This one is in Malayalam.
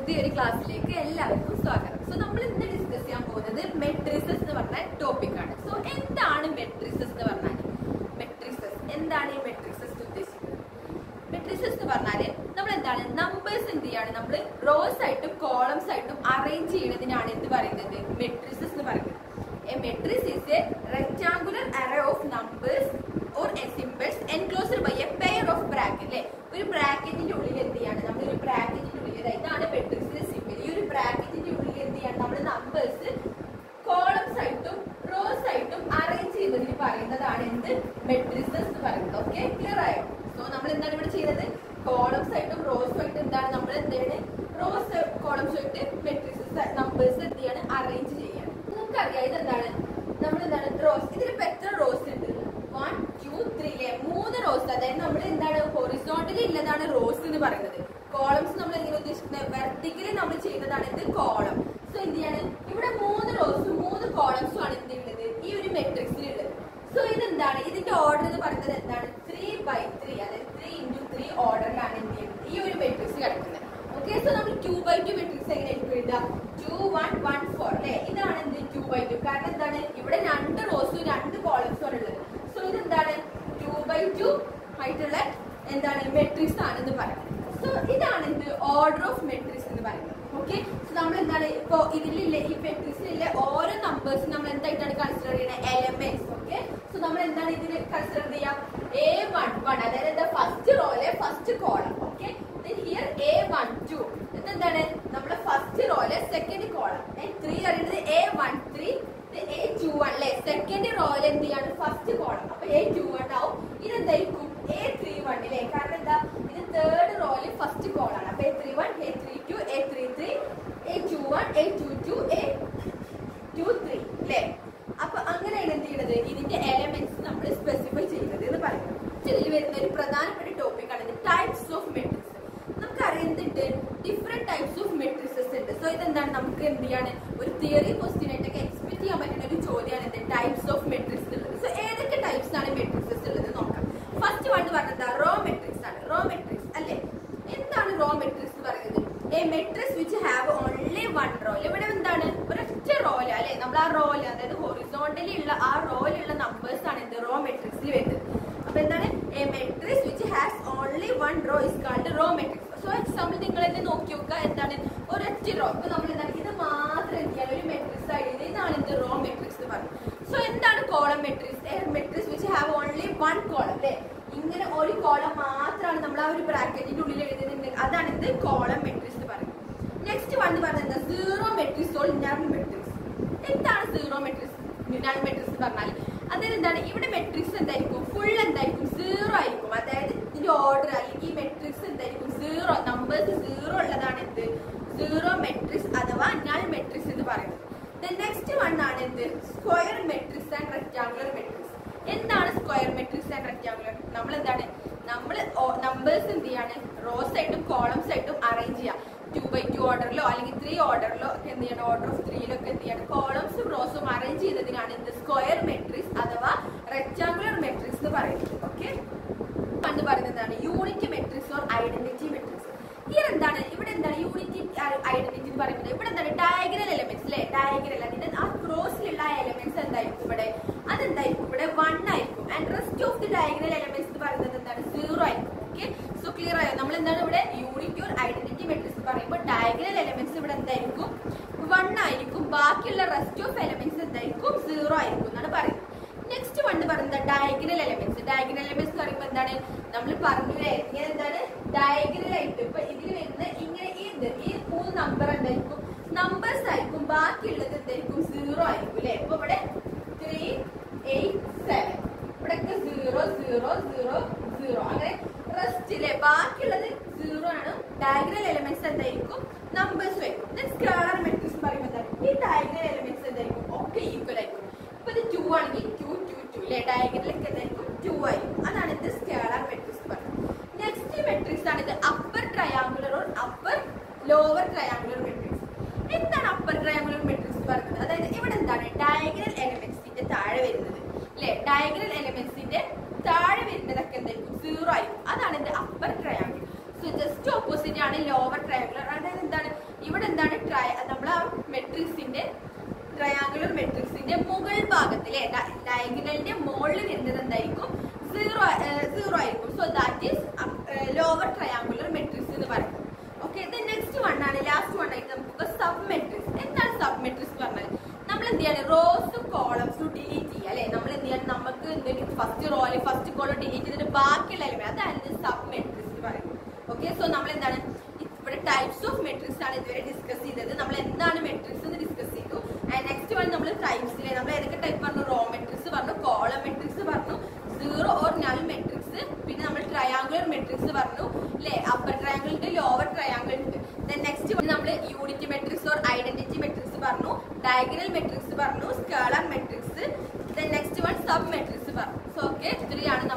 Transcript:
പുതിയൊരു ക്ലാസ്സിലേക്ക് എല്ലാവർക്കും സ്വാഗതം സോ നമ്മൾ ഇന്ന് ഡിസ്കസ് ചെയ്യാൻ പോകുന്നത് മെട്രിസസ് എന്ന് പറഞ്ഞ ടോപ്പിക് ആണ് സോ എന്താണ് മെട്രിസസ് എന്ന് പറഞ്ഞാൽ മെട്രിസസ് എന്താണ് ഈ മെട്രിസസ് ഉദ്ദേശിക്കുന്നത് മെട്രിസസ് എന്ന് പറഞ്ഞാല് നമ്മൾ എന്താണ് നമ്പേഴ്സ് എന്ത് ചെയ്യാണ് നമ്മൾ റോസ് ആയിട്ടും കോളംസ് ആയിട്ടും അറേഞ്ച് ചെയ്യുന്നതിനാണ് എന്ത് പറയുന്നത് മെട്രിസസ് എന്ന് പറയുന്നത് a matrix is a rectangular array of numbers or a symbols enclosed by a pair of bracket അല്ലെ ഒരു ബ്രാക്കറ്റിന്റെ ഉള്ളിൽ എന്ത് ചെയ്യാണ് നമ്മൾ ഒരു ബ്രാക്കറ്റിന്റെ ഉള്ളിൽ ദാ ഇതാണ് മെട്രിക്സിന്റെ സിമ്പിൾ ഈ ഒരു ബ്രാക്കറ്റിന്റെ ഉള്ളിൽ എന്ത് ചെയ്യാണ് നമ്മൾ നമ്പേഴ്സ് കോളംസ് ആയിട്ടും റോസ് ആയിട്ടും അറേഞ്ച് ചെയ്യുന്നതിന് പറയുന്നതാണ് എന്ത് മെട്രിസസ് എന്ന് പറയുന്നത് ഓക്കെ ക്ലിയർ ആയോ സോ നമ്മൾ എന്താണ് ഇവിടെ ചെയ്യുന്നത് കോളംസ് ആയിട്ടും റോസും ആയിട്ട് എന്താണ് നമ്മൾ എന്താണ് റോസ് കോളംസ് ആയിട്ട് മെട്രിസസ് നമ്പേഴ്സ് എന്ത് ചെയ്യാണ് അറേഞ്ച് ചെയ്യാണ് നമുക്കറിയാം ഇതെന്താണ് നമ്മൾ എന്താണ് റോസ് ഇതിലിപ്പോ എത്ര റോസ് ഉണ്ട് വൺ ടു ത്രീ അല്ലെ മൂന്ന് റോസ് അതായത് നമ്മൾ എന്താണ് ഹൊറിസോണ്ടലി ഉള്ളതാണ് റോസ് എന്ന് പറയുന്നത് കോളംസ് നമ്മൾ എങ്ങനെ ഉദ്ദേശിക്കുന്നത് വെർട്ടിക്കലി നമ്മൾ ചെയ്യുന്നതാണ് എന്ത് കോളം സോ എന്ത് ചെയ്യാണ് ഇവിടെ മൂന്ന് റോസും മൂന്ന് കോളംസും ആണ് എന്ത് ഉള്ളത് ഈ ഒരു മെട്രിക്സിൽ ഉള്ളത് സോ ഇതെന്താണ് ഇതിന്റെ ഓർഡർ എന്ന് പറയുന്നത് എന്താണ് ത്രീ ബൈ ത്രീ അതായത് ത്രീ ഇൻറ്റു ത്രീ ഓർഡറിലാണ് എന്ത് ചെയ്യുന്നത് ഈ ഒരു മെട്രിക്സ് കിടക്കുന്നത് ഓക്കെ സോ നമ്മൾ ടു ബൈ ടു മെട്രിക്സ് എങ്ങനെയായിരിക്കും എഴുതുക ടു വൺ വൺ ഫോർ അല്ലെ ഇതാണ് എന്ത് ടു ബൈ ടു കാരണം എന്താണ് ഇവിടെ രണ്ട് റോസും രണ്ട് കോളംസും ആണ് ഉള്ളത് സോ ഇതെന്താണ് ടു ബൈ ടു ആയിട്ടുള്ള എന്താണ് മെട്രിക്സ് ആണെന്ന് പറയുന്നത് സോ ഇതാണ് എന്ത് ഓർഡർ ഓഫ് മെട്രിക്സ് എന്ന് പറയുന്നത് ഓക്കെ സോ നമ്മൾ എന്താണ് ഇപ്പോ ഇതിലുള്ള ഈ മെട്രിക്സിലുള്ള ഓരോ നമ്പേഴ്സ് നമ്മൾ എന്തായിട്ടാണ് കൺസിഡർ ചെയ്യുന്നത് എലമെന്റ്സ് ഓക്കെ സോ നമ്മൾ എന്താണ് ഇതിൽ കൺസിഡർ ചെയ്യാം എ വൺ വൺ അതായത് എന്താ ഫസ്റ്റ് റോയിലെ first column okay here a one two എന്താണ് നമ്മുടെ ഫസ്റ്റ് റോയിലെ സെക്കൻഡ് കോളം ത്രീ പറയുന്നത് a one three a two one അല്ലെ സെക്കൻഡ് റോയിൽ എന്ത് ചെയ്യാണ് ഫസ്റ്റ് കോളം അപ്പൊ എ ടു വൺ ആവും ഇതെന്തായിരിക്കും എ ത്രീ വൺ അല്ലേ കാരണം എന്താ ഇത് തേർഡ് റോയിൽ ഫസ്റ്റ് കോളാണ് അപ്പൊ a three one a three two a three three a two one a two two a two three അല്ലേ അപ്പൊ അങ്ങനെയാണ് എന്ത് ചെയ്യുന്നത് ഇതിന്റെ എലമെന്റ്സ് നമ്മൾ സ്പെസിഫൈ ചെയ്യുന്നത് എന്ന് പറയുന്നത് ഇതിൽ വരുന്ന ഒരു പ്രധാനപ്പെട്ട ടോപ്പിക് ആണ് ടൈപ്സ് ഓഫ് മെട്രിക്സ് നമുക്ക് അറിയുന്നുണ്ട് ഡിഫറെന്റ് ടൈപ്സ് ഓഫ് മെട്രിസസ് ഉണ്ട് സോ ഇതെന്താണ് നമുക്ക് എന്ത് ചെയ്യാണ് ഒരു തിയറി ക്വസ്റ്റ്യൻ ആയിട്ടൊക്കെ എക്സ്പെക്ട് ചെയ്യാൻ പറ്റുന്ന ഒരു ചോദ്യമാണ് എന്ത് ടൈപ്സ് ഓഫ് മെട്രിക്സ് ഉള്ളത് സോ ഏതൊക്കെ ടൈപ്സ് ആണ് മെട്രിക്സസ് ഉള്ളത് നോക്കാം ഫസ്റ്റ് വൺ പറഞ്ഞത് റോ മെട്രിക്സ് ആണ് റോ മെട്രിക്സ് അല്ലേ എന്താണ് റോ മെട്രിക്സ് എന്ന് പറയുന്നത് a matrix which have only one row ഇവിടെ എന്താണ് ഒരൊറ്റ റോല് അല്ലെ നമ്മൾ ആ റോല് അതായത് ഹൊറിസോണ്ടലി ഉള്ള ആ റോയിലുള്ള നമ്പേഴ്സ് ആണ് എന്ത് റോ മെട്രിക്സിൽ വരുന്നത് അപ്പൊ എന്താണ് a matrix which has only one row is called row matrix so example നിങ്ങൾ തന്നെ നോക്കി നോക്കുക എന്താണ് ഒരൊറ്റ റോ ഇപ്പൊ നമ്മൾ എന്താണ് ഇത് മാത്രം എന്ത് ചെയ്യാൻ ഒരു മെട്രിക്സ് ആയിട്ട് ഇതാണ് എന്ത് റോ മെട്രിക്സ് എന്ന് പറയുന്നത് സോ എന്താണ് column matrix matrix which have only one column അല്ലേ ഇങ്ങനെ ഒരു കോളം മാത്രമാണ് നമ്മൾ ആ ഒരു ബ്രാക്കറ്റിന്റെ ഉള്ളിൽ എഴുതുന്നത് അതാണ് എന്ത് കോളം മെട്രിക്സ് എന്ന് പറയുന്നത് നെക്സ്റ്റ് വൺ പറയുന്നത് zero matrix or null matrix എന്താണ് സീറോ മെട്രിക്സ് നൺ മെട്രിക്സ് എന്ന് പറഞ്ഞാൽ അതായത് എന്താണ് ഇവിടെ മെട്രിക്സ് എന്തായിരിക്കും ഫുൾ എന്തായിരിക്കും സീറോ ആയിരിക്കും അതായത് ഇതിന്റെ ഓർഡർ അല്ലെങ്കിൽ ഈ മെട്രിക്സ് എന്തായിരിക്കും സീറോ നമ്പേഴ്സ് സീറോ ഉള്ളതാണ് എന്ത് സീറോ മെട്രിക്സ് അഥവാ നൾ മെട്രിക്സ് എന്ന് പറയുന്നത് നെക്സ്റ്റ് വൺ ആണ് എന്ത് square matrix and rectangular matrix എന്താണ് സ്ക്വയർ മെട്രിക്സ് ആൻഡ് റെക്ടാങ്കുലർ നമ്മൾ എന്താണ് നമ്മൾ നമ്പേഴ്സ് എന്ത് ചെയ്യാണ് റോസ് ആയിട്ടും കോളംസ് ആയിട്ടും അറേഞ്ച് ചെയ്യാം ടു ബൈ ടു ഓർഡറിലോ അല്ലെങ്കിൽ ത്രീ ഓർഡറിലോ ഒക്കെ എന്ത് ചെയ്യണം ഓർഡർ ഓഫ് ത്രീയിലൊക്കെ എന്ത് ചെയ്യണം കോളംസും റോസും അറേഞ്ച് ചെയ്യുന്നതിനാണ് എന്ത് സ്ക്വയർ മെട്രിക്സ് അഥവാ റെക്ടാങ്കുലർ മെട്രിക്സ് എന്ന് പറയുന്നത് ഓക്കെ പണ്ട് പറയുന്നതാണ് unit matrix or identity matrix ഇവിടെ എന്താണ് ഇവിടെ എന്താണ് യൂണിറ്റി ഐഡന്റിറ്റി എന്ന് പറയുന്നത് ഇവിടെ എന്താണ് ഡയഗ്രൽ എലമെന്റ്സ് അല്ലെ ഡയഗ്രൽ അതിന്റെ ആ ക്രോസിലുള്ള എലമെന്റ്സ് എന്തായിരിക്കും ഇവിടെ അതെന്തായിരിക്കും ഇവിടെ വൺ ആയിരിക്കും and rest of the diagonal elements എന്ന് പറയുന്നത് എന്താണ് സീറോ ആയിരിക്കും ഓക്കെ സോ ക്ലിയർ ആയോ നമ്മൾ എന്താണ് ഇവിടെ യൂണിറ്റി ഓർ ഐഡന്റിറ്റി മെട്രിക്സ് പറയുമ്പോൾ ഡയഗ്രൽ എലമെന്റ്സ് ഇവിടെ എന്തായിരിക്കും വൺ ആയിരിക്കും ബാക്കിയുള്ള റെസ്റ്റ് ഓഫ് എലമെന്റ്സ് എന്തായിരിക്കും സീറോ ആയിരിക്കും എന്നാണ് പറയുന്നത് നെക്സ്റ്റ് വൺ പറയുന്നത് ഡയഗ്രൽ എലമെന്റ്സ് ഡയഗ്രൽ എലമെന്റ്സ് എന്ന് പറയുമ്പോൾ എന്താണ് നമ്മൾ പറഞ്ഞില്ലേ ഇങ്ങനെ എന്താണ് ഡയഗ്രൽ ആയിട്ട് ഇപ്പൊ ഇതിൽ വരുന്ന ഇങ്ങനെ ഈ ഇത് ഈ മൂന്ന് നമ്പർ എന്തായിരിക്കും നമ്പേഴ്സ് ആയിരിക്കും ബാക്കിയുള്ളത് എന്തായിരിക്കും സീറോ ആയിരിക്കും അല്ലെ ഇപ്പൊ ഇവിടെ ത്രീ എയ്റ്റ് സെവൻ ഇവിടെയൊക്കെ സീറോ സീറോ സീറോ സീറോ അങ്ങനെ റെസ്റ്റ് ഇല്ലേ ബാക്കിയുള്ളത് സീറോ ആണ് ഡയഗ്രൽ എലമെന്റ്സ് എന്തായിരിക്കും നമ്പേഴ്സ് ആയിരിക്കും സ്കാളർ മെട്രിക്സ് പറയുമ്പോൾ എന്താണ് ഈ ഡയഗ്രൽ എലമെന്റ്സ് എന്തായിരിക്കും ഒക്കെ ഈക്വൽ ആയിരിക്കും ഇപ്പൊ ഇത് ടു ആണെങ്കിൽ ടു ടു ടു അല്ലെ ഡയഗ്രലൊക്കെ എന്തായിരിക്കും ടു ആയിരിക്കും അതാണ് ഇത് സ്കാളർ മെട്രിക്സ് പറയുന്നത് നെക്സ്റ്റ് മെട്രിക്സ് ആണ് ഇത് upper triangular or upper lower triangular matrix എന്താണ് അപ്പർ ട്രയാങ്കുലർ മെട്രിക്സ് പറയുന്നത് അതായത് ഇവിടെ എന്താണ് ഡയഗ്രൽ എലമെന്റ്സിന്റെ താഴെ വരുന്നത് അല്ലെ ഡയഗ്രൽ എലമെന്റ്സിന്റെ താഴെ വരുന്നതൊക്കെ എന്തായിരിക്കും സീറോ ആയിരിക്കും അതാണ് എന്റെ upper triangle so just opposite ആണ് ലോവർ ട്രയാങ്കിൾ അതായത് എന്താണ് ഈ ഡയഗണലിന്റെ മുകളിൽ വരുന്നത് എന്തായിരിക്കും സീറോ സീറോ ആയിരിക്കും so that is lower triangular matrix എന്ന് പറയുന്നത് ഓക്കെ നെക്സ്റ്റ് വൺ ആണ് ലാസ്റ്റ് വൺ ആയിട്ട് നമുക്ക് സബ് മെട്രിക്സ് എന്താണ് സബ് മെട്രിക്സ് പറഞ്ഞാൽ നമ്മൾ എന്ത് ചെയ്യാണ് റോസും കോളംസും ഡിലീറ്റ് ചെയ്യുക അല്ലെ നമ്മൾ എന്ത് ചെയ്യണം നമുക്ക് എന്തെങ്കിലും ഫസ്റ്റ് റോയില് ഫസ്റ്റ് കോളം ഡിലീറ്റ് ചെയ്തിട്ട് ബാക്കിയുള്ള എലിമെന്റ് അതാണ് സബ് മെട്രിക്സ് എന്ന് പറയുന്നത് ഓക്കെ സോ നമ്മൾ എന്താണ് ഇവിടെ ടൈപ്സ് ഓഫ് മെട്രിക്സ് ആണ് ഇതുവരെ ഡിസ്കസ് ചെയ്തത് നമ്മൾ എന്താണ് മെട്രിക്സ് എന്ന് ഡിസ്കസ് ചെയ്തു ആൻഡ് നെക്സ്റ്റ് വൺ നമ്മൾ ടൈപ്സിലെ നമ്മൾ ഏതൊക്കെ ടൈപ്പ് പറഞ്ഞു റോ മെട്രിക്സ് പറഞ്ഞു കോളം മെട്രിക്സ് പറഞ്ഞു സീറോ ഓർ നൾ മെട്രിക്സ് പിന്നെ നമ്മൾ ട്രയാങ്കുലർ മെട്രിക്സ് പറഞ്ഞു അല്ലെ അപ്പർ ട്രയാങ്കിൾ ഉണ്ട് ലോവർ ട്രയാങ്കിൾ ഉണ്ട് ദെൻ നെക്സ്റ്റ് നമ്മൾ unit matrix or identity matrix പറഞ്ഞു ഡയഗണൽ മെട്രിക്സ് പറഞ്ഞു scalar matrix then next one sub matrix പറഞ്ഞു സോ ഓക്കെ ഇത്രയാണ്